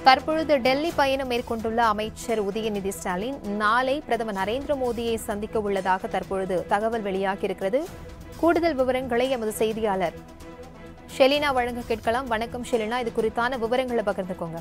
தற்பொழுது டெல்லி பயணம் மேற்கொண்டுள்ள அமைச்சர் உதயநிதி ஸ்டாலின் நாளை பிரதமர் நரேந்திர மோடியை சந்திக்க உள்ளதாக தற்பொழுது தகவல் வெளியாகியிருக்கிறது கூடுதல் விவரங்களை எமது செய்தியாளர் ஷெலினா வழங்க கேட்கலாம் வணக்கம் ஷெலினா இது குறித்தான விவரங்களை பகிர்ந்துக்கோங்க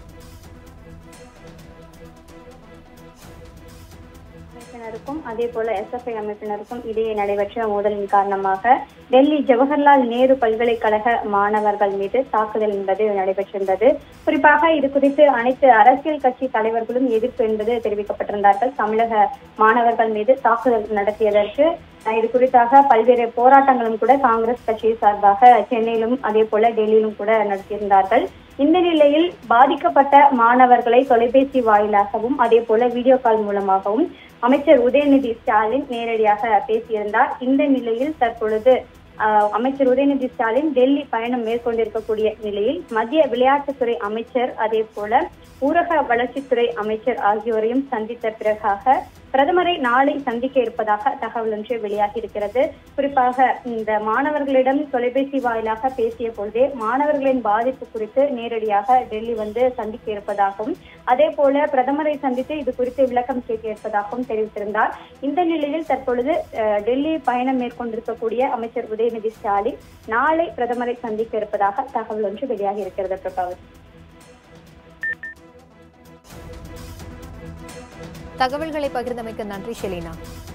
அமைப்பினருக்கும் அதே போல எஸ்எஃப்ஐ அமைப்பினருக்கும் இடையே நடைபெற்ற மோதலின் காரணமாக டெல்லி ஜவஹர்லால் நேரு பல்கலைக்கழக மாணவர்கள் மீது தாக்குதல் என்பது நடைபெற்றிருந்தது குறிப்பாக இது குறித்து அனைத்து அரசியல் கட்சி தலைவர்களும் எதிர்ப்பு என்பது தெரிவிக்கப்பட்டிருந்தார்கள் தமிழக மாணவர்கள் மீது தாக்குதல் நடத்தியதற்கு அஹ், இது குறித்தாக பல்வேறு போராட்டங்களும் கூட காங்கிரஸ் கட்சி சார்பாக சென்னையிலும் அதே போல டெல்லியிலும் கூட நடத்தியிருந்தார்கள் இந்த நிலையில் பாதிக்கப்பட்ட மாணவர்களை தொலைபேசி வாயிலாகவும் அதே போல வீடியோ கால் மூலமாகவும் அமைச்சர் உதயநிதி ஸ்டாலின் நேரடியாக பேசியிருந்தார் இந்த நிலையில் தற்பொழுது ஆஹ், அமைச்சர் உதயநிதி ஸ்டாலின் டெல்லி பயணம் மேற்கொண்டிருக்கக்கூடிய நிலையில் மத்திய விளையாட்டுத்துறை அமைச்சர் அதே போல ஊரக வளர்ச்சித்துறை அமைச்சர் ஆகியோரையும் சந்தித்த பிறகாக பிரதமரை நாளை சந்திக்க இருப்பதாக தகவல் ஒன்று வெளியாகி இருக்கிறது குறிப்பாக இந்த மாணவர்களிடம் தொலைபேசி வாயிலாக பேசிய பொழுதே மாணவர்களின் பாதிப்பு குறித்து நேரடியாக டெல்லி வந்து சந்திக்க இருப்பதாகவும் அதே போல பிரதமரை சந்தித்து இது குறித்து விளக்கம் கேட்க இருப்பதாகவும் தெரிவித்திருந்தார் இந்த நிலையில் தற்பொழுது அஹ், டெல்லி பயணம் மேற்கொண்டிருக்கக்கூடிய அமைச்சர் உதயநிதி ஸ்டாலின் நாளை பிரதமரை சந்திக்க இருப்பதாக தகவல் ஒன்று வெளியாகி இருக்கிறது பிரபாவதி தகவல்களை பகிர்ந்தமைக்க நன்றி ஷெலினா